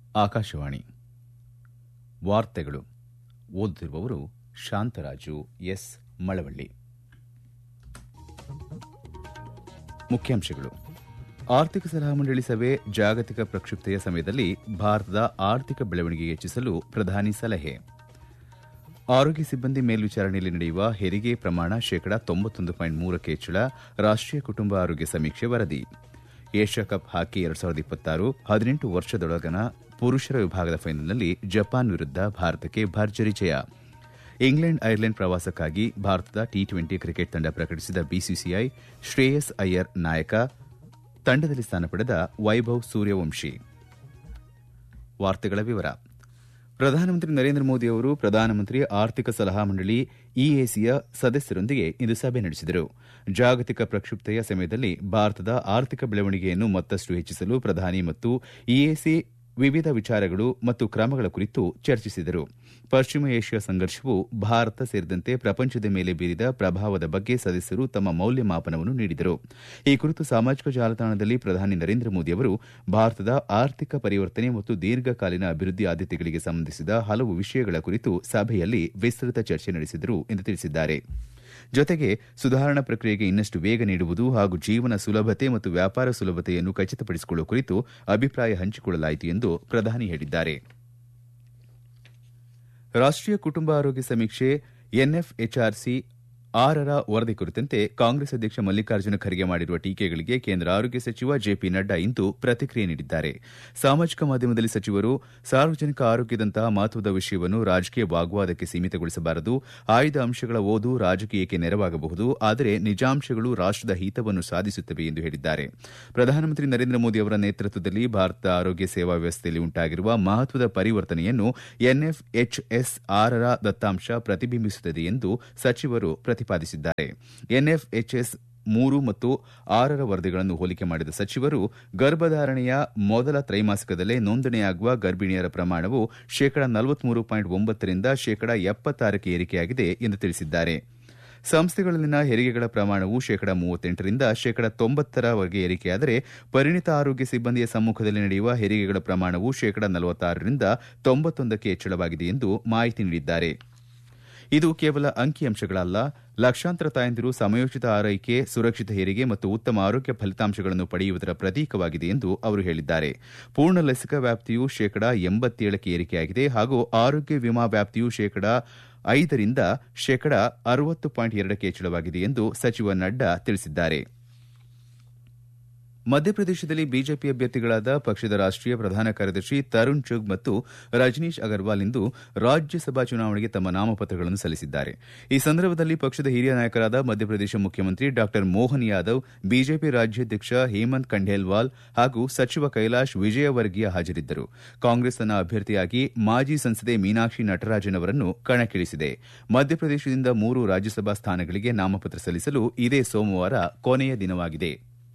ಆಕಾಶವಾಣಿ ವಾರ್ತೆಗಳು ಓದುತ್ತಿರುವವರು ಶಾಂತರಾಜು ಎಸ್ ಮಳವಳ್ಳಿ ಮುಖ್ಯಾಂಶಗಳು ಆರ್ಥಿಕ ಸಲಹಾ ಮಂಡಳಿ ಸಭೆ ಜಾಗತಿಕ ಪ್ರಕ್ಷುಬ್ಧತೆಯ ಸಮಯದಲ್ಲಿ ಭಾರತದ ಆರ್ಥಿಕ ಬೆಳವಣಿಗೆ ಹೆಚ್ಚಿಸಲು ಪ್ರಧಾನಿ ಸಲಹೆ ಆರೋಗ್ಯ ಸಿಬ್ಬಂದಿ ಮೇಲ್ವಿಚಾರಣೆಯಲ್ಲಿ ನಡೆಯುವ ಹೆರಿಗೆ ಪ್ರಮಾಣ ಶೇಕಡ ತೊಂಬತ್ತೊಂದು ಪಾಯಿಂಟ್ ಮೂರಕ್ಕೆ ಹೆಚ್ಚಳ ರಾಷ್ಟೀಯ ಕುಟುಂಬ ಆರೋಗ್ಯ ಸಮೀಕ್ಷೆ ವರದಿ ಏಷ್ಯಾ ಕಪ್ ಹಾಕಿ ಎರಡ್ ಸಾವಿರದ ಇಪ್ಪತ್ತಾರು ಹದಿನೆಂಟು ವರ್ಷದೊಳಗನ ಪುರುಷರ ವಿಭಾಗದ ಫೈನಲ್ನಲ್ಲಿ ಜಪಾನ್ ವಿರುದ್ಧ ಭಾರತಕ್ಕೆ ಭರ್ಜರಿ ಜಯ ಇಂಗ್ಲೆಂಡ್ ಐರ್ಲೆಂಡ್ ಪ್ರವಾಸಕ್ಕಾಗಿ ಭಾರತದ ಟಿ ಟ್ವೆಂಟಿ ಕ್ರಿಕೆಟ್ ತಂಡ ಪ್ರಕಟಿಸಿದ ಬಿಸಿಸಿಐ ಶ್ರೇಯಸ್ ಅಯ್ಯರ್ ನಾಯಕ ತಂಡದಲ್ಲಿ ಸ್ಥಾನ ಪಡೆದ ವೈಭವ್ ಸೂರ್ಯವಂಶಿ ವಾರ್ತೆಗಳ ವಿವರ ಪ್ರಧಾನಮಂತ್ರಿ ನರೇಂದ್ರ ಮೋದಿ ಅವರು ಪ್ರಧಾನಮಂತ್ರಿ ಆರ್ಥಿಕ ಸಲಹಾ ಮಂಡಳಿ ಇಎಸಿಯ ಸದಸ್ಯರೊಂದಿಗೆ ಇಂದು ಸಭೆ ನಡೆಸಿದರು ಜಾಗತಿಕ ಪ್ರಕ್ಷುಬ್ಧತೆಯ ಸಮಯದಲ್ಲಿ ಭಾರತದ ಆರ್ಥಿಕ ಬೆಳವಣಿಗೆಯನ್ನು ಮತ್ತಷ್ಟು ಹೆಚ್ಚಿಸಲು ಪ್ರಧಾನಿ ಮತ್ತು ಇಎಸಿ ವಿವಿಧ ವಿಚಾರಗಳು ಮತ್ತು ಕ್ರಮಗಳ ಕುರಿತು ಚರ್ಚಿಸಿದರು ಪಶ್ಚಿಮ ಏಷ್ಯಾ ಸಂಘರ್ಷವು ಭಾರತ ಸೇರಿದಂತೆ ಪ್ರಪಂಚದ ಮೇಲೆ ಬೀರಿದ ಪ್ರಭಾವದ ಬಗ್ಗೆ ಸದಸ್ಯರು ತಮ್ಮ ಮೌಲ್ಯಮಾಪನವನ್ನು ನೀಡಿದರು ಈ ಕುರಿತು ಸಾಮಾಜಿಕ ಜಾಲತಾಣದಲ್ಲಿ ಪ್ರಧಾನಿ ನರೇಂದ್ರ ಮೋದಿ ಅವರು ಭಾರತದ ಆರ್ಥಿಕ ಪರಿವರ್ತನೆ ಮತ್ತು ದೀರ್ಘಕಾಲೀನ ಅಭಿವೃದ್ಧಿ ಆದ್ಯತೆಗಳಿಗೆ ಸಂಬಂಧಿಸಿದ ಹಲವು ವಿಷಯಗಳ ಕುರಿತು ಸಭೆಯಲ್ಲಿ ವಿಸ್ತೃತ ಚರ್ಚೆ ನಡೆಸಿದರು ಎಂದು ತಿಳಿಸಿದ್ದಾರೆ ಜೊತೆಗೆ ಸುಧಾರಣಾ ಪ್ರಕ್ರಿಯೆಗೆ ಇನ್ನಷ್ಟು ವೇಗ ನೀಡುವುದು ಹಾಗೂ ಜೀವನ ಸುಲಭತೆ ಮತ್ತು ವ್ಯಾಪಾರ ಸುಲಭತೆಯನ್ನು ಖಚಿತಪಡಿಸಿಕೊಳ್ಳುವ ಕುರಿತು ಅಭಿಪ್ರಾಯ ಹಂಚಿಕೊಳ್ಳಲಾಯಿತು ಎಂದು ಪ್ರಧಾನಿ ಹೇಳಿದ್ದಾರೆ ರಾಷ್ಟೀಯ ಕುಟುಂಬ ಆರೋಗ್ಯ ಸಮೀಕ್ಷೆ ಎನ್ಎಫ್ಎಚ್ಆರ್ಸಿ ಆರರ ವರದಿ ಕುರಿತಂತೆ ಕಾಂಗ್ರೆಸ್ ಅಧ್ಯಕ್ಷ ಮಲ್ಲಿಕಾರ್ಜುನ ಖರ್ಗೆ ಮಾಡಿರುವ ಟೀಕೆಗಳಿಗೆ ಕೇಂದ್ರ ಆರೋಗ್ಯ ಸಚಿವ ಜೆಪಿ ನಡ್ಡಾ ಇಂದು ಪ್ರತಿಕ್ರಿಯೆ ನೀಡಿದ್ದಾರೆ ಸಾಮಾಜಿಕ ಮಾಧ್ಯಮದಲ್ಲಿ ಸಚಿವರು ಸಾರ್ವಜನಿಕ ಆರೋಗ್ಯದಂತಹ ಮಹತ್ವದ ವಿಷಯವನ್ನು ರಾಜಕೀಯ ವಾಗ್ವಾದಕ್ಕೆ ಸೀಮಿತಗೊಳಿಸಬಾರದು ಆಯ್ದ ಅಂಶಗಳ ಓದು ರಾಜಕೀಯಕ್ಕೆ ನೆರವಾಗಬಹುದು ಆದರೆ ನಿಜಾಂಶಗಳು ರಾಷ್ಟದ ಹಿತವನ್ನು ಸಾಧಿಸುತ್ತವೆ ಎಂದು ಹೇಳಿದ್ದಾರೆ ಪ್ರಧಾನಮಂತ್ರಿ ನರೇಂದ್ರ ಮೋದಿ ಅವರ ನೇತೃತ್ವದಲ್ಲಿ ಭಾರತದ ಆರೋಗ್ಯ ಸೇವಾ ವ್ಯವಸ್ಥೆಯಲ್ಲಿ ಉಂಟಾಗಿರುವ ಮಹತ್ವದ ಪರಿವರ್ತನೆಯನ್ನು ಎನ್ಎಫ್ಎಚ್ಎಸ್ ಆರರ ದತ್ತಾಂಶ ಪ್ರತಿಬಿಂಬಿಸುತ್ತದೆ ಎಂದು ಸಚಿವರು ಪ್ರತಿಪಾದಿಸಿದ್ದಾರೆ ಎನ್ಎಫ್ಎಚ್ಎಸ್ ಮೂರು ಮತ್ತು ಆರರ ವರದಿಗಳನ್ನು ಹೋಲಿಕೆ ಮಾಡಿದ ಸಚಿವರು ಗರ್ಭಧಾರಣೆಯ ಮೊದಲ ತ್ರೈಮಾಸಿಕದಲ್ಲೇ ನೋಂದಣಿಯಾಗುವ ಗರ್ಭಿಣಿಯರ ಪ್ರಮಾಣವು ಶೇಕಡ ನಲವತ್ಮೂರು ಪಾಯಿಂಟ್ ಒಂಬತ್ತರಿಂದ ಶೇಕಡ ಎಪ್ಪತ್ತಾರಕ್ಕೆ ಏರಿಕೆಯಾಗಿದೆ ಎಂದು ತಿಳಿಸಿದ್ದಾರೆ ಸಂಸ್ಥೆಗಳಲ್ಲಿನ ಹೆರಿಗೆಗಳ ಪ್ರಮಾಣವು ಶೇಕಡ ಮೂವತ್ತೆಂಟರಿಂದ ಶೇಕಡ ತೊಂಬತ್ತರವರೆಗೆ ಏರಿಕೆಯಾದರೆ ಪರಿಣಿತ ಆರೋಗ್ಯ ಸಿಬ್ಬಂದಿಯ ಸಮ್ಮುಖದಲ್ಲಿ ನಡೆಯುವ ಹೆರಿಗೆಗಳ ಪ್ರಮಾಣವು ಶೇಕಡ ನಲವತ್ತಾರರಿಂದ ತೊಂಬತ್ತೊಂದಕ್ಕೆ ಹೆಚ್ಚಳವಾಗಿದೆ ಎಂದು ಮಾಹಿತಿ ನೀಡಿದ್ದಾರೆ ಇದು ಕೇವಲ ಅಂಕಿಅಂಶಗಳಲ್ಲ ಲಕ್ಷಾಂತರ ತಾಯಂದಿರು ಸಮಯೋಚಿತ ಆರೈಕೆ ಸುರಕ್ಷಿತ ಹೆರಿಗೆ ಮತ್ತು ಉತ್ತಮ ಆರೋಗ್ಯ ಫಲಿತಾಂಶಗಳನ್ನು ಪಡೆಯುವುದರ ಪ್ರತೀಕವಾಗಿದೆ ಎಂದು ಅವರು ಹೇಳಿದ್ದಾರೆ ಪೂರ್ಣ ಲಸಿಕಾ ವ್ಯಾಪ್ತಿಯು ಶೇಕಡ ಎಂಬತ್ತೇಳಕ್ಕೆ ಏರಿಕೆಯಾಗಿದೆ ಹಾಗೂ ಆರೋಗ್ಯ ವಿಮಾ ವ್ಯಾಪ್ತಿಯು ಶೇಕಡ ಐದರಿಂದ ಶೇಕಡ ಅರವತ್ತು ಪಾಯಿಂಟ್ ಎರಡಕ್ಕೆ ಹೆಚ್ಚಳವಾಗಿದೆ ಎಂದು ಸಚಿವ ನಡ್ಡಾ ತಿಳಿಸಿದ್ದಾರೆ ಮಧ್ಯಪ್ರದೇಶದಲ್ಲಿ ಬಿಜೆಪಿ ಅಭ್ಯರ್ಥಿಗಳಾದ ಪಕ್ಷದ ರಾಷ್ಟೀಯ ಪ್ರಧಾನ ಕಾರ್ಯದರ್ಶಿ ತರುಣ್ ಚುಗ್ ಮತ್ತು ರಜನೀಶ್ ಅಗರ್ವಾಲ್ ಇಂದು ರಾಜ್ಯಸಭಾ ಚುನಾವಣೆಗೆ ತಮ್ಮ ನಾಮಪತ್ರಗಳನ್ನು ಸಲ್ಲಿಸಿದ್ದಾರೆ ಈ ಸಂದರ್ಭದಲ್ಲಿ ಪಕ್ಷದ ಹಿರಿಯ ನಾಯಕರಾದ ಮಧ್ಯಪ್ರದೇಶ ಮುಖ್ಯಮಂತ್ರಿ ಡಾ ಮೋಹನ್ ಯಾದವ್ ಬಿಜೆಪಿ ರಾಜ್ಯಾಧ್ಯಕ್ಷ ಹೇಮಂತ್ ಖಂಡೇಲ್ವಾಲ್ ಹಾಗೂ ಸಚಿವ ಕೈಲಾಶ್ ವಿಜಯವರ್ಗಿಯ ಹಾಜರಿದ್ದರು ಕಾಂಗ್ರೆಸ್ ತನ್ನ ಅಭ್ಯರ್ಥಿಯಾಗಿ ಮಾಜಿ ಸಂಸದೆ ಮೀನಾಕ್ಷಿ ನಟರಾಜನ್ ಅವರನ್ನು ಕಣಕ್ಕಿಳಿಸಿದೆ ಮಧ್ಯಪ್ರದೇಶದಿಂದ ಮೂರು ರಾಜ್ಯಸಭಾ ಸ್ಥಾನಗಳಿಗೆ ನಾಮಪತ್ರ ಸಲ್ಲಿಸಲು ಇದೇ ಸೋಮವಾರ ಕೊನೆಯ ದಿನವಾಗಿದೆ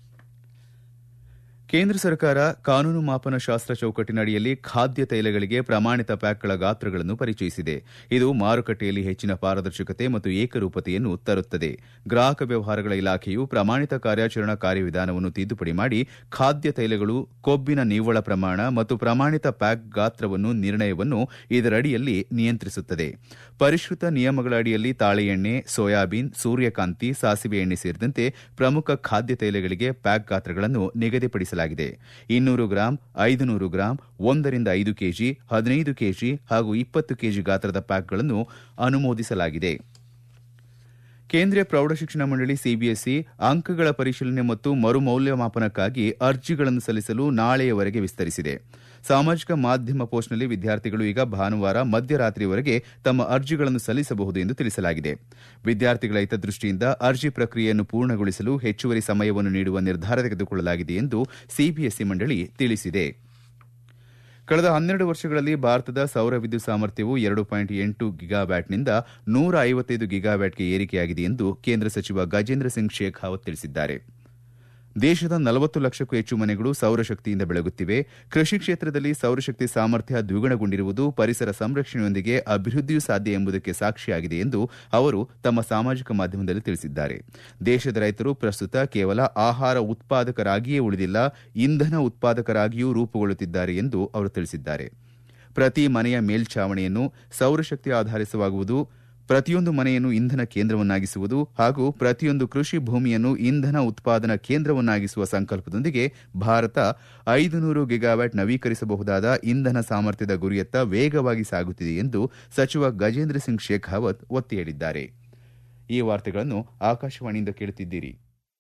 ಕೇಂದ್ರ ಸರ್ಕಾರ ಕಾನೂನು ಮಾಪನ ಶಾಸ್ತ್ರ ಚೌಕಟ್ಟಿನ ಅಡಿಯಲ್ಲಿ ಖಾದ್ಯ ತೈಲಗಳಿಗೆ ಪ್ರಮಾಣಿತ ಪ್ಯಾಕ್ಗಳ ಗಾತ್ರಗಳನ್ನು ಪರಿಚಯಿಸಿದೆ ಇದು ಮಾರುಕಟ್ಟೆಯಲ್ಲಿ ಹೆಚ್ಚಿನ ಪಾರದರ್ಶಕತೆ ಮತ್ತು ಏಕರೂಪತೆಯನ್ನು ತರುತ್ತದೆ ಗ್ರಾಹಕ ವ್ಯವಹಾರಗಳ ಇಲಾಖೆಯು ಪ್ರಮಾಣಿತ ಕಾರ್ಯಾಚರಣಾ ಕಾರ್ಯವಿಧಾನವನ್ನು ತಿದ್ದುಪಡಿ ಮಾಡಿ ಖಾದ್ಯ ತೈಲಗಳು ಕೊಬ್ಬಿನ ನಿವ್ವಳ ಪ್ರಮಾಣ ಮತ್ತು ಪ್ರಮಾಣಿತ ಪ್ಯಾಕ್ ಗಾತ್ರವನ್ನು ನಿರ್ಣಯವನ್ನು ಇದರಡಿಯಲ್ಲಿ ನಿಯಂತ್ರಿಸುತ್ತದೆ ಪರಿಷ್ಕೃತ ನಿಯಮಗಳ ಅಡಿಯಲ್ಲಿ ತಾಳೆ ಎಣ್ಣೆ ಸೋಯಾಬೀನ್ ಸೂರ್ಯಕಾಂತಿ ಸಾಸಿವೆ ಎಣ್ಣೆ ಸೇರಿದಂತೆ ಪ್ರಮುಖ ಖಾದ್ಯ ತೈಲಗಳಿಗೆ ಪ್ಯಾಕ್ ಗಾತ್ರಗಳನ್ನು ನಿಗದಿಪಡಿಸಲಾಗಿದೆ ಇನ್ನೂರು ಗ್ರಾಂ ಐದು ನೂರು ಗ್ರಾಂ ಒಂದರಿಂದ ಐದು ಕೆಜಿ ಹದಿನೈದು ಕೆಜಿ ಹಾಗೂ ಇಪ್ಪತ್ತು ಕೆಜಿ ಗಾತ್ರದ ಪ್ಯಾಕ್ಗಳನ್ನು ಅನುಮೋದಿಸಲಾಗಿದೆ ಕೇಂದ್ರೀಯ ಪ್ರೌಢಶಿಕ್ಷಣ ಮಂಡಳಿ ಸಿಬಿಎಸ್ಇ ಅಂಕಗಳ ಪರಿಶೀಲನೆ ಮತ್ತು ಮರುಮೌಲ್ಯಮಾಪನಕ್ಕಾಗಿ ಅರ್ಜಿಗಳನ್ನು ಸಲ್ಲಿಸಲು ನಾಳೆಯವರೆಗೆ ವಿಸ್ತರಿಸಿದೆ ಸಾಮಾಜಿಕ ಮಾಧ್ಯಮ ಪೋಸ್ಟ್ನಲ್ಲಿ ವಿದ್ಯಾರ್ಥಿಗಳು ಈಗ ಭಾನುವಾರ ಮಧ್ಯರಾತ್ರಿಯವರೆಗೆ ತಮ್ಮ ಅರ್ಜಿಗಳನ್ನು ಸಲ್ಲಿಸಬಹುದು ಎಂದು ತಿಳಿಸಲಾಗಿದೆ ವಿದ್ಯಾರ್ಥಿಗಳ ಹಿತದೃಷ್ಟಿಯಿಂದ ಅರ್ಜಿ ಪ್ರಕ್ರಿಯೆಯನ್ನು ಪೂರ್ಣಗೊಳಿಸಲು ಹೆಚ್ಚುವರಿ ಸಮಯವನ್ನು ನೀಡುವ ನಿರ್ಧಾರ ತೆಗೆದುಕೊಳ್ಳಲಾಗಿದೆ ಎಂದು ಸಿಬಿಎಸ್ಇ ಮಂಡಳಿ ತಿಳಿಸಿದೆ ಕಳೆದ ಹನ್ನೆರಡು ವರ್ಷಗಳಲ್ಲಿ ಭಾರತದ ಸೌರ ವಿದ್ಯುತ್ ಸಾಮರ್ಥ್ಯವು ಎರಡು ಪಾಯಿಂಟ್ ಎಂಟು ಗಿಗಾವ್ಯಾಟ್ನಿಂದ ನೂರ ಐವತ್ತೈದು ಗಿಗಾವ್ಯಾಟ್ಗೆ ಏರಿಕೆಯಾಗಿದೆ ಎಂದು ಕೇಂದ್ರ ಸಚಿವ ಗಜೇಂದ್ರ ಸಿಂಗ್ ಶೇಖಾವತ್ ತಿಳಿಸಿದ್ದಾರೆ ದೇಶದ ನಲವತ್ತು ಲಕ್ಷಕ್ಕೂ ಹೆಚ್ಚು ಮನೆಗಳು ಸೌರಶಕ್ತಿಯಿಂದ ಬೆಳಗುತ್ತಿವೆ ಕೃಷಿ ಕ್ಷೇತ್ರದಲ್ಲಿ ಸೌರಶಕ್ತಿ ಸಾಮರ್ಥ್ಯ ದ್ವಿಗುಣಗೊಂಡಿರುವುದು ಪರಿಸರ ಸಂರಕ್ಷಣೆಯೊಂದಿಗೆ ಅಭಿವೃದ್ಧಿಯೂ ಸಾಧ್ಯ ಎಂಬುದಕ್ಕೆ ಸಾಕ್ಷಿಯಾಗಿದೆ ಎಂದು ಅವರು ತಮ್ಮ ಸಾಮಾಜಿಕ ಮಾಧ್ಯಮದಲ್ಲಿ ತಿಳಿಸಿದ್ದಾರೆ ದೇಶದ ರೈತರು ಪ್ರಸ್ತುತ ಕೇವಲ ಆಹಾರ ಉತ್ಪಾದಕರಾಗಿಯೇ ಉಳಿದಿಲ್ಲ ಇಂಧನ ಉತ್ಪಾದಕರಾಗಿಯೂ ರೂಪುಗೊಳ್ಳುತ್ತಿದ್ದಾರೆ ಎಂದು ಅವರು ತಿಳಿಸಿದ್ದಾರೆ ಪ್ರತಿ ಮನೆಯ ಮೇಲ್ಛಾವಣಿಯನ್ನು ಸೌರಶಕ್ತಿ ಆಧರಿಸವಾಗುವುದು ಪ್ರತಿಯೊಂದು ಮನೆಯನ್ನು ಇಂಧನ ಕೇಂದ್ರವನ್ನಾಗಿಸುವುದು ಹಾಗೂ ಪ್ರತಿಯೊಂದು ಕೃಷಿ ಭೂಮಿಯನ್ನು ಇಂಧನ ಉತ್ಪಾದನಾ ಕೇಂದ್ರವನ್ನಾಗಿಸುವ ಸಂಕಲ್ಪದೊಂದಿಗೆ ಭಾರತ ಐದು ನೂರು ಗಿಗಾವ್ಯಾಟ್ ನವೀಕರಿಸಬಹುದಾದ ಇಂಧನ ಸಾಮರ್ಥ್ಯದ ಗುರಿಯತ್ತ ವೇಗವಾಗಿ ಸಾಗುತ್ತಿದೆ ಎಂದು ಸಚಿವ ಗಜೇಂದ್ರ ಸಿಂಗ್ ಶೇಖಾವತ್ ಒತ್ತಿ ಹೇಳಿದ್ದಾರೆ ಈ ವಾರ್ತೆಗಳನ್ನು ಆಕಾಶವಾಣಿಯಿಂದ ಕೇಳುತ್ತಿದ್ದೀರಿ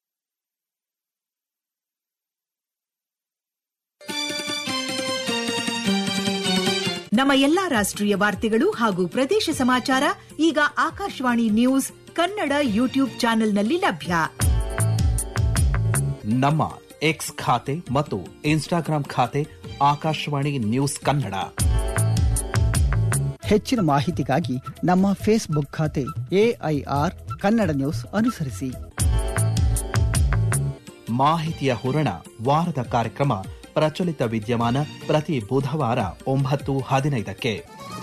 ನಮ್ಮ ಎಲ್ಲಾ ರಾಷ್ಟ್ರೀಯ ವಾರ್ತೆಗಳು ಹಾಗೂ ಪ್ರದೇಶ ಸಮಾಚಾರ ಈಗ ಆಕಾಶವಾಣಿ ನ್ಯೂಸ್ ಕನ್ನಡ ಯೂಟ್ಯೂಬ್ ಚಾನೆಲ್ನಲ್ಲಿ ಲಭ್ಯ ನಮ್ಮ ಎಕ್ಸ್ ಖಾತೆ ಮತ್ತು ಇನ್ಸ್ಟಾಗ್ರಾಂ ಖಾತೆ ಆಕಾಶವಾಣಿ ನ್ಯೂಸ್ ಕನ್ನಡ ಹೆಚ್ಚಿನ ಮಾಹಿತಿಗಾಗಿ ನಮ್ಮ ಫೇಸ್ಬುಕ್ ಖಾತೆ ಎಐಆರ್ ಕನ್ನಡ ನ್ಯೂಸ್ ಅನುಸರಿಸಿ ಮಾಹಿತಿಯ ಹೂರಣ ವಾರದ ಕಾರ್ಯಕ್ರಮ ಪ್ರಚಲಿತ ವಿದ್ಯಮಾನ ಪ್ರತಿ ಬುಧವಾರ ಒಂಬತ್ತು ಹದಿನೈದಕ್ಕೆ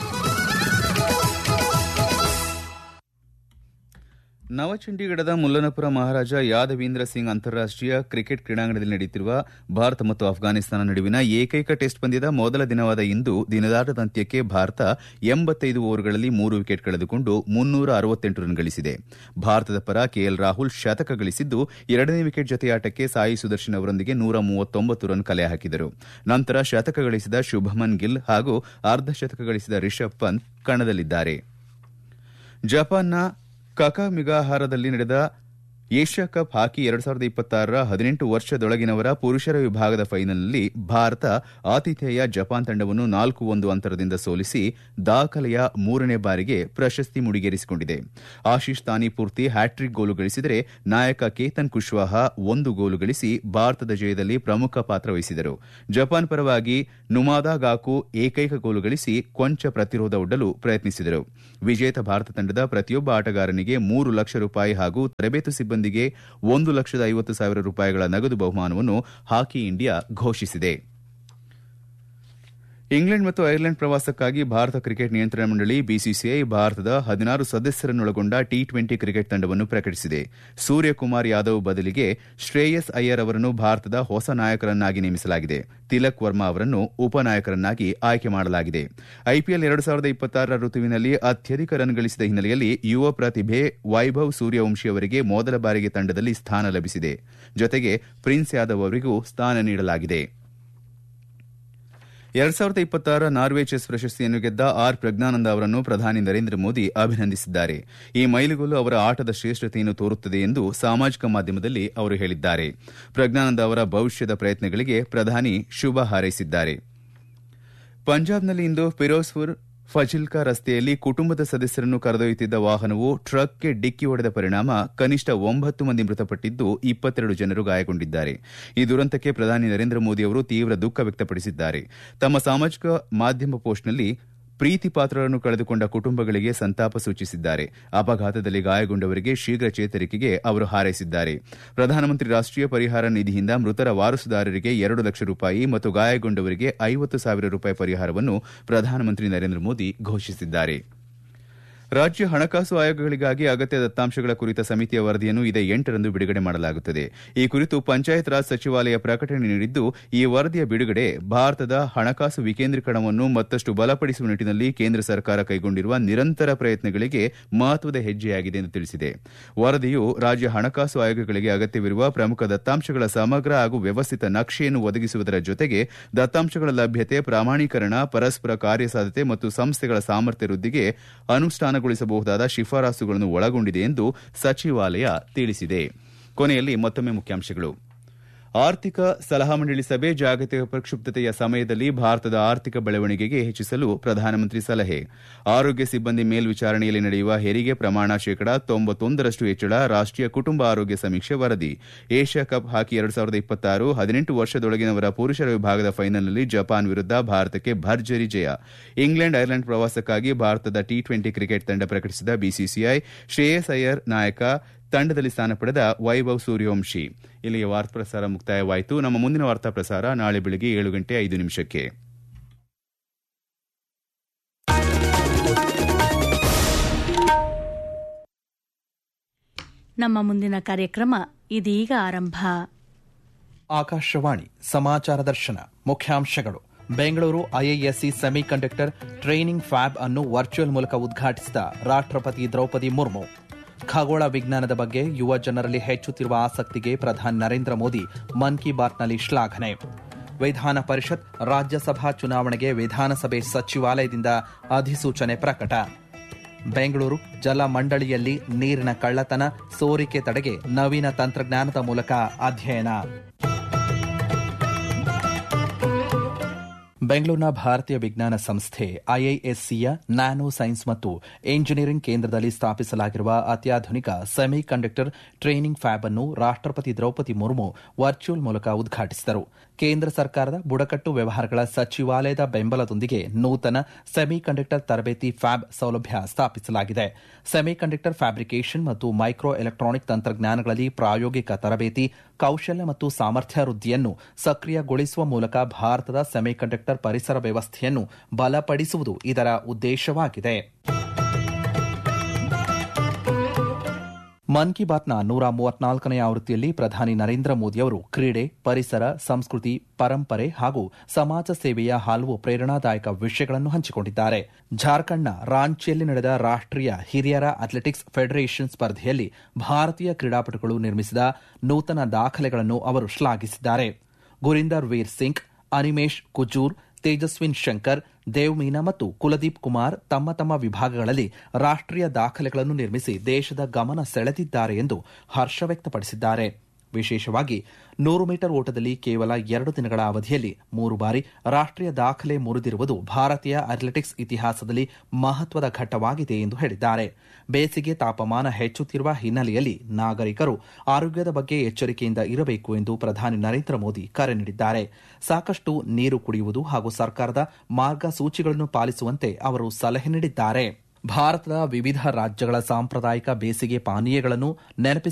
ನವಚಂಡೀಗಢದ ಮುಲ್ಲನಪುರ ಮಹಾರಾಜ ಯಾದವೀಂದ್ರ ಸಿಂಗ್ ಅಂತಾರಾಷ್ಟೀಯ ಕ್ರಿಕೆಟ್ ಕ್ರೀಡಾಂಗಣದಲ್ಲಿ ನಡೆಯುತ್ತಿರುವ ಭಾರತ ಮತ್ತು ಅಫ್ಘಾನಿಸ್ತಾನ ನಡುವಿನ ಏಕೈಕ ಟೆಸ್ಟ್ ಪಂದ್ಯದ ಮೊದಲ ದಿನವಾದ ಇಂದು ದಿನದಾಟದ ಅಂತ್ಯಕ್ಕೆ ಭಾರತ ಎಂಬತ್ತೈದು ಓವರ್ಗಳಲ್ಲಿ ಮೂರು ವಿಕೆಟ್ ಕಳೆದುಕೊಂಡು ಮುನ್ನೂರ ಅರವತ್ತೆಂಟು ರನ್ ಗಳಿಸಿದೆ ಭಾರತದ ಪರ ಕೆಎಲ್ ರಾಹುಲ್ ಶತಕ ಗಳಿಸಿದ್ದು ಎರಡನೇ ವಿಕೆಟ್ ಜತೆಯಾಟಕ್ಕೆ ಸಾಯಿ ಸುದರ್ಶನ್ ಅವರೊಂದಿಗೆ ನೂರ ಮೂವತ್ತೊಂಬತ್ತು ರನ್ ಕಲೆ ಹಾಕಿದರು ನಂತರ ಶತಕ ಗಳಿಸಿದ ಶುಭಮನ್ ಗಿಲ್ ಹಾಗೂ ಅರ್ಧ ಶತಕ ಗಳಿಸಿದ ರಿಷಬ್ ಪಂತ್ ಕಣದಲ್ಲಿದ್ದಾರೆ ಜಪಾನ್ನ ಕಕಾಮಿಗಾಹಾರದಲ್ಲಿ ನಡೆದ ಏಷ್ಯಾ ಕಪ್ ಹಾಕಿ ಎರಡ್ ಸಾವಿರದ ಇಪ್ಪತ್ತಾರರ ಹದಿನೆಂಟು ವರ್ಷದೊಳಗಿನವರ ಪುರುಷರ ವಿಭಾಗದ ಫೈನಲ್ನಲ್ಲಿ ಭಾರತ ಆತಿಥೇಯ ಜಪಾನ್ ತಂಡವನ್ನು ನಾಲ್ಕು ಒಂದು ಅಂತರದಿಂದ ಸೋಲಿಸಿ ದಾಖಲೆಯ ಮೂರನೇ ಬಾರಿಗೆ ಪ್ರಶಸ್ತಿ ಮುಡಿಗೇರಿಸಿಕೊಂಡಿದೆ ಆಶೀಶ್ ತಾನಿ ಪೂರ್ತಿ ಹ್ಯಾಟ್ರಿಕ್ ಗೋಲು ಗಳಿಸಿದರೆ ನಾಯಕ ಕೇತನ್ ಕುಶ್ವಾಹ ಒಂದು ಗೋಲು ಗಳಿಸಿ ಭಾರತದ ಜಯದಲ್ಲಿ ಪ್ರಮುಖ ಪಾತ್ರ ವಹಿಸಿದರು ಜಪಾನ್ ಪರವಾಗಿ ನುಮಾದಾ ಗಾಕು ಏಕೈಕ ಗೋಲು ಗಳಿಸಿ ಕೊಂಚ ಪ್ರತಿರೋಧ ಒಡ್ಡಲು ಪ್ರಯತ್ನಿಸಿದರು ವಿಜೇತ ಭಾರತ ತಂಡದ ಪ್ರತಿಯೊಬ್ಬ ಆಟಗಾರನಿಗೆ ಮೂರು ಲಕ್ಷ ರೂಪಾಯಿ ಹಾಗೂ ತರಬೇತು ಸಿಬ್ಬಂದಿಗೆ ಒಂದು ಲಕ್ಷದ ಐವತ್ತು ಸಾವಿರ ರೂಪಾಯಿಗಳ ನಗದು ಬಹುಮಾನವನ್ನು ಹಾಕಿ ಇಂಡಿಯಾ ಘೋಷಿಸಿದೆ ಇಂಗ್ಲೆಂಡ್ ಮತ್ತು ಐರ್ಲೆಂಡ್ ಪ್ರವಾಸಕ್ಕಾಗಿ ಭಾರತ ಕ್ರಿಕೆಟ್ ನಿಯಂತ್ರಣ ಮಂಡಳಿ ಬಿಸಿಸಿಐ ಭಾರತದ ಹದಿನಾರು ಸದಸ್ಯರನ್ನೊಳಗೊಂಡ ಟಿ ಟ್ವೆಂಟಿ ಕ್ರಿಕೆಟ್ ತಂಡವನ್ನು ಪ್ರಕಟಿಸಿದೆ ಸೂರ್ಯಕುಮಾರ್ ಯಾದವ್ ಬದಲಿಗೆ ಶ್ರೇಯಸ್ ಅಯ್ಯರ್ ಅವರನ್ನು ಭಾರತದ ಹೊಸ ನಾಯಕರನ್ನಾಗಿ ನೇಮಿಸಲಾಗಿದೆ ತಿಲಕ್ ವರ್ಮಾ ಅವರನ್ನು ಉಪನಾಯಕರನ್ನಾಗಿ ಆಯ್ಕೆ ಮಾಡಲಾಗಿದೆ ಐಪಿಎಲ್ ಎರಡು ಸಾವಿರದ ಇಪ್ಪತ್ತಾರರ ಋತುವಿನಲ್ಲಿ ಅತ್ಯಧಿಕ ರನ್ ಗಳಿಸಿದ ಹಿನ್ನೆಲೆಯಲ್ಲಿ ಯುವ ಪ್ರತಿಭೆ ವೈಭವ್ ಸೂರ್ಯವಂಶಿ ಅವರಿಗೆ ಮೊದಲ ಬಾರಿಗೆ ತಂಡದಲ್ಲಿ ಸ್ಥಾನ ಲಭಿಸಿದೆ ಜೊತೆಗೆ ಪ್ರಿನ್ಸ್ ಯಾದವ್ ಅವರಿಗೂ ಸ್ಥಾನ ನೀಡಲಾಗಿದೆ ಎರಡ್ ಸಾವಿರದ ಇಪ್ಪತ್ತಾರ ನಾರ್ವೆ ಚೆಸ್ ಪ್ರಶಸ್ತಿಯನ್ನು ಗೆದ್ದ ಆರ್ ಪ್ರಜ್ಞಾನಂದ ಅವರನ್ನು ಪ್ರಧಾನಿ ನರೇಂದ್ರ ಮೋದಿ ಅಭಿನಂದಿಸಿದ್ದಾರೆ ಈ ಮೈಲುಗಲ್ಲು ಅವರ ಆಟದ ಶ್ರೇಷ್ಠತೆಯನ್ನು ತೋರುತ್ತದೆ ಎಂದು ಸಾಮಾಜಿಕ ಮಾಧ್ಯಮದಲ್ಲಿ ಅವರು ಹೇಳಿದ್ದಾರೆ ಪ್ರಜ್ಞಾನಂದ ಅವರ ಭವಿಷ್ಯದ ಪ್ರಯತ್ನಗಳಿಗೆ ಪ್ರಧಾನಿ ಶುಭ ಹಾರೈಸಿದ್ದಾರೆ ಪಂಜಾಬ್ನಲ್ಲಿ ಇಂದು ಫಿರೋಜ್ಪುರ್ ಫಜಿಲ್ಕಾ ರಸ್ತೆಯಲ್ಲಿ ಕುಟುಂಬದ ಸದಸ್ಯರನ್ನು ಕರೆದೊಯ್ಯುತ್ತಿದ್ದ ವಾಹನವು ಟ್ರಕ್ಗೆ ಡಿಕ್ಕಿ ಹೊಡೆದ ಪರಿಣಾಮ ಕನಿಷ್ಠ ಒಂಬತ್ತು ಮಂದಿ ಮೃತಪಟ್ಟಿದ್ದು ಇಪ್ಪತ್ತೆರಡು ಜನರು ಗಾಯಗೊಂಡಿದ್ದಾರೆ ಈ ದುರಂತಕ್ಕೆ ಪ್ರಧಾನಿ ನರೇಂದ್ರ ಮೋದಿ ಅವರು ತೀವ್ರ ದುಃಖ ವ್ಯಕ್ತಪಡಿಸಿದ್ದಾರೆ ತಮ್ಮ ಸಾಮಾಜಿಕ ಮಾಧ್ಯಮ ಪೋಸ್ಟ್ನಲ್ಲಿ ಪ್ರೀತಿ ಪಾತ್ರರನ್ನು ಕಳೆದುಕೊಂಡ ಕುಟುಂಬಗಳಿಗೆ ಸಂತಾಪ ಸೂಚಿಸಿದ್ದಾರೆ ಅಪಘಾತದಲ್ಲಿ ಗಾಯಗೊಂಡವರಿಗೆ ಶೀಘ್ರ ಚೇತರಿಕೆಗೆ ಅವರು ಹಾರೈಸಿದ್ದಾರೆ ಪ್ರಧಾನಮಂತ್ರಿ ರಾಷ್ಟೀಯ ಪರಿಹಾರ ನಿಧಿಯಿಂದ ಮೃತರ ವಾರಸುದಾರರಿಗೆ ಎರಡು ಲಕ್ಷ ರೂಪಾಯಿ ಮತ್ತು ಗಾಯಗೊಂಡವರಿಗೆ ಐವತ್ತು ಸಾವಿರ ರೂಪಾಯಿ ಪರಿಹಾರವನ್ನು ಪ್ರಧಾನಮಂತ್ರಿ ನರೇಂದ್ರ ಮೋದಿ ಘೋಷಿಸಿದ್ದಾರೆ ರಾಜ್ಯ ಹಣಕಾಸು ಆಯೋಗಗಳಿಗಾಗಿ ಅಗತ್ಯ ದತ್ತಾಂಶಗಳ ಕುರಿತ ಸಮಿತಿಯ ವರದಿಯನ್ನು ಇದೇ ಎಂಟರಂದು ಬಿಡುಗಡೆ ಮಾಡಲಾಗುತ್ತದೆ ಈ ಕುರಿತು ಪಂಚಾಯತ್ ರಾಜ್ ಸಚಿವಾಲಯ ಪ್ರಕಟಣೆ ನೀಡಿದ್ದು ಈ ವರದಿಯ ಬಿಡುಗಡೆ ಭಾರತದ ಹಣಕಾಸು ವಿಕೇಂದ್ರೀಕರಣವನ್ನು ಮತ್ತಷ್ಟು ಬಲಪಡಿಸುವ ನಿಟ್ಟಿನಲ್ಲಿ ಕೇಂದ್ರ ಸರ್ಕಾರ ಕೈಗೊಂಡಿರುವ ನಿರಂತರ ಪ್ರಯತ್ನಗಳಿಗೆ ಮಹತ್ವದ ಹೆಜ್ಜೆಯಾಗಿದೆ ಎಂದು ತಿಳಿಸಿದೆ ವರದಿಯು ರಾಜ್ಯ ಹಣಕಾಸು ಆಯೋಗಗಳಿಗೆ ಅಗತ್ಯವಿರುವ ಪ್ರಮುಖ ದತ್ತಾಂಶಗಳ ಸಮಗ್ರ ಹಾಗೂ ವ್ಯವಸ್ಥಿತ ನಕ್ಷೆಯನ್ನು ಒದಗಿಸುವುದರ ಜೊತೆಗೆ ದತ್ತಾಂಶಗಳ ಲಭ್ಯತೆ ಪ್ರಾಮಾಣೀಕರಣ ಪರಸ್ಪರ ಕಾರ್ಯಸಾಧ್ಯತೆ ಮತ್ತು ಸಂಸ್ಥೆಗಳ ಸಾಮರ್ಥ್ಯ ವೃದ್ಧಿಗೆ ಅನುಷ್ಠಾನ ಗೊಳಿಸಬಹುದಾದ ಶಿಫಾರಸುಗಳನ್ನು ಒಳಗೊಂಡಿದೆ ಎಂದು ಸಚಿವಾಲಯ ತಿಳಿಸಿದೆ ಕೊನೆಯಲ್ಲಿ ಮತ್ತೊಮ್ಮೆ ಮುಖ್ಯಾಂಶಗಳು ಆರ್ಥಿಕ ಸಲಹಾ ಮಂಡಳಿ ಸಭೆ ಜಾಗತಿಕ ಪ್ರಕ್ಷುಬ್ಧತೆಯ ಸಮಯದಲ್ಲಿ ಭಾರತದ ಆರ್ಥಿಕ ಬೆಳವಣಿಗೆಗೆ ಹೆಚ್ಚಿಸಲು ಪ್ರಧಾನಮಂತ್ರಿ ಸಲಹೆ ಆರೋಗ್ಯ ಸಿಬ್ಬಂದಿ ಮೇಲ್ವಿಚಾರಣೆಯಲ್ಲಿ ನಡೆಯುವ ಹೆರಿಗೆ ಪ್ರಮಾಣ ಶೇಕಡಾ ತೊಂಬತ್ತೊಂದರಷ್ಟು ಹೆಚ್ಚಳ ರಾಷ್ಟೀಯ ಕುಟುಂಬ ಆರೋಗ್ಯ ಸಮೀಕ್ಷೆ ವರದಿ ಏಷ್ಯಾ ಕಪ್ ಹಾಕಿ ಎರಡು ಸಾವಿರದ ಇಪ್ಪತ್ತಾರು ಹದಿನೆಂಟು ವರ್ಷದೊಳಗಿನವರ ಪುರುಷರ ವಿಭಾಗದ ಫೈನಲ್ನಲ್ಲಿ ಜಪಾನ್ ವಿರುದ್ಧ ಭಾರತಕ್ಕೆ ಭರ್ಜರಿ ಜಯ ಇಂಗ್ಲೆಂಡ್ ಐರ್ಲೆಂಡ್ ಪ್ರವಾಸಕ್ಕಾಗಿ ಭಾರತದ ಟಿ ಟ್ವೆಂಟಿ ಕ್ರಿಕೆಟ್ ತಂಡ ಪ್ರಕಟಿಸಿದ ಬಿಸಿಸಿಐ ಶ್ರೇಯಸ್ ಅಯ್ಯರ್ ನಾಯಕ ತಂಡದಲ್ಲಿ ಸ್ಥಾನ ಪಡೆದ ವೈಭವ್ ಸೂರ್ಯವಂಶಿ ಇಲ್ಲಿಗೆ ವಾರ್ತಾ ಪ್ರಸಾರ ಮುಕ್ತಾಯವಾಯಿತು ನಮ್ಮ ಮುಂದಿನ ವಾರ್ತಾ ಪ್ರಸಾರ ನಾಳೆ ಬೆಳಗ್ಗೆ ಏಳು ಗಂಟೆ ಐದು ನಿಮಿಷಕ್ಕೆ ನಮ್ಮ ಮುಂದಿನ ಕಾರ್ಯಕ್ರಮ ಇದೀಗ ಆರಂಭ ಆಕಾಶವಾಣಿ ಸಮಾಚಾರ ದರ್ಶನ ಮುಖ್ಯಾಂಶಗಳು Bengaluru IISc semiconductor training fab ಅನ್ನು ವರ್ಚುವಲ್ ಮೂಲಕ ಉದ್ಘಾಟಿಸಿದ ರಾಷ್ಟ್ರಪತಿ ದ್ರೌಪದಿ ಮುರ್ಮು ಖಗೋಳ ವಿಜ್ಞಾನದ ಬಗ್ಗೆ ಯುವ ಜನರಲ್ಲಿ ಹೆಚ್ಚುತ್ತಿರುವ ಆಸಕ್ತಿಗೆ ಪ್ರಧಾನಿ ನರೇಂದ್ರ ಮೋದಿ ಮನ್ ಕಿ ಬಾತ್ನಲ್ಲಿ ಶ್ಲಾಘನೆ ವಿಧಾನ ಪರಿಷತ್ ರಾಜ್ಯಸಭಾ ಚುನಾವಣೆಗೆ ವಿಧಾನಸಭೆ ಸಚಿವಾಲಯದಿಂದ ಅಧಿಸೂಚನೆ ಪ್ರಕಟ ಬೆಂಗಳೂರು ಜಲ ಮಂಡಳಿಯಲ್ಲಿ ನೀರಿನ ಕಳ್ಳತನ ಸೋರಿಕೆ ತಡೆಗೆ ನವೀನ ತಂತ್ರಜ್ಞಾನದ ಮೂಲಕ ಅಧ್ಯಯನ ಬೆಂಗಳೂರಿನ ಭಾರತೀಯ ವಿಜ್ಞಾನ ಸಂಸ್ಥೆ ಐಐಎಸ್ಸಿಯ ನ್ಯಾನೋ ಸೈನ್ಸ್ ಮತ್ತು ಎಂಜಿನಿಯರಿಂಗ್ ಕೇಂದ್ರದಲ್ಲಿ ಸ್ಥಾಪಿಸಲಾಗಿರುವ ಅತ್ಯಾಧುನಿಕ ಸೆಮಿ ಕಂಡಕ್ಟರ್ ಟ್ರೈನಿಂಗ್ ಫ್ಯಾಬ್ ಅನ್ನು ರಾಷ್ಟ್ರಪತಿ ದ್ರೌಪದಿ ಮುರ್ಮು ವರ್ಚುವಲ್ ಮೂಲಕ ಉದ್ಘಾಟಿಸಿದರು ಕೇಂದ್ರ ಸರ್ಕಾರದ ಬುಡಕಟ್ಟು ವ್ಯವಹಾರಗಳ ಸಚಿವಾಲಯದ ಬೆಂಬಲದೊಂದಿಗೆ ನೂತನ ಸೆಮಿ ಕಂಡಕ್ಟರ್ ತರಬೇತಿ ಫ್ಯಾಬ್ ಸೌಲಭ್ಯ ಸ್ಥಾಪಿಸಲಾಗಿದೆ ಸೆಮಿ ಕಂಡಕ್ಟರ್ ಫ್ಯಾಬ್ರಿಕೇಷನ್ ಮತ್ತು ಮೈಕ್ರೋ ಎಲೆಕ್ಟ್ರಾನಿಕ್ ತಂತ್ರಜ್ಞಾನಗಳಲ್ಲಿ ಪ್ರಾಯೋಗಿಕ ತರಬೇತಿ ಕೌಶಲ್ಯ ಮತ್ತು ಸಾಮರ್ಥ್ಯ ವೃದ್ಧಿಯನ್ನು ಸಕ್ರಿಯಗೊಳಿಸುವ ಮೂಲಕ ಭಾರತದ ಸೆಮಿಕಂಡಕ್ಟರ್ ಪರಿಸರ ವ್ಯವಸ್ಥೆಯನ್ನು ಬಲಪಡಿಸುವುದು ಇದರ ಉದ್ದೇಶವಾಗಿದೆ ಮನ್ ಕಿ ಬಾತ್ನ ನೂರ ಮೂವತ್ನಾಲ್ಕನೇ ಆವೃತ್ತಿಯಲ್ಲಿ ಪ್ರಧಾನಿ ನರೇಂದ್ರ ಮೋದಿ ಅವರು ಕ್ರೀಡೆ ಪರಿಸರ ಸಂಸ್ಕೃತಿ ಪರಂಪರೆ ಹಾಗೂ ಸಮಾಜ ಸೇವೆಯ ಹಲವು ಪ್ರೇರಣಾದಾಯಕ ವಿಷಯಗಳನ್ನು ಹಂಚಿಕೊಂಡಿದ್ದಾರೆ ಜಾರ್ಖಂಡ್ನ ರಾಂಚಿಯಲ್ಲಿ ನಡೆದ ರಾಷ್ಟೀಯ ಹಿರಿಯರ ಅಥ್ಲೆಟಿಕ್ಸ್ ಫೆಡರೇಷನ್ ಸ್ಪರ್ಧೆಯಲ್ಲಿ ಭಾರತೀಯ ಕ್ರೀಡಾಪಟುಗಳು ನಿರ್ಮಿಸಿದ ನೂತನ ದಾಖಲೆಗಳನ್ನು ಅವರು ಶ್ಲಾಘಿಸಿದ್ದಾರೆ ಗುರಿಂದರ್ ವೀರ್ ಸಿಂಗ್ ಅನಿಮೇಶ್ ಕುಜೂರ್ ತೇಜಸ್ವಿನ್ ಶಂಕರ್ ದೇವ್ ಮೀನಾ ಮತ್ತು ಕುಲದೀಪ್ ಕುಮಾರ್ ತಮ್ಮ ತಮ್ಮ ವಿಭಾಗಗಳಲ್ಲಿ ರಾಷ್ಟೀಯ ದಾಖಲೆಗಳನ್ನು ನಿರ್ಮಿಸಿ ದೇಶದ ಗಮನ ಸೆಳೆದಿದ್ದಾರೆ ಎಂದು ಹರ್ಷ ವ್ಯಕ್ತಪಡಿಸಿದ್ದಾರೆ ವಿಶೇಷವಾಗಿ ನೂರು ಮೀಟರ್ ಓಟದಲ್ಲಿ ಕೇವಲ ಎರಡು ದಿನಗಳ ಅವಧಿಯಲ್ಲಿ ಮೂರು ಬಾರಿ ರಾಷ್ಟೀಯ ದಾಖಲೆ ಮುರಿದಿರುವುದು ಭಾರತೀಯ ಅಥ್ಲೆಟಿಕ್ಸ್ ಇತಿಹಾಸದಲ್ಲಿ ಮಹತ್ವದ ಘಟ್ಟವಾಗಿದೆ ಎಂದು ಹೇಳಿದ್ದಾರೆ ಬೇಸಿಗೆ ತಾಪಮಾನ ಹೆಚ್ಚುತ್ತಿರುವ ಹಿನ್ನೆಲೆಯಲ್ಲಿ ನಾಗರಿಕರು ಆರೋಗ್ಯದ ಬಗ್ಗೆ ಎಚ್ಚರಿಕೆಯಿಂದ ಇರಬೇಕು ಎಂದು ಪ್ರಧಾನಿ ನರೇಂದ್ರ ಮೋದಿ ಕರೆ ನೀಡಿದ್ದಾರೆ ಸಾಕಷ್ಟು ನೀರು ಕುಡಿಯುವುದು ಹಾಗೂ ಸರ್ಕಾರದ ಮಾರ್ಗಸೂಚಿಗಳನ್ನು ಪಾಲಿಸುವಂತೆ ಅವರು ಸಲಹೆ ನೀಡಿದ್ದಾರೆ ಭಾರತದ ವಿವಿಧ ರಾಜ್ಯಗಳ ಸಾಂಪ್ರದಾಯಿಕ ಬೇಸಿಗೆ ಪಾನೀಯಗಳನ್ನು ನೆನಪಿಸಿ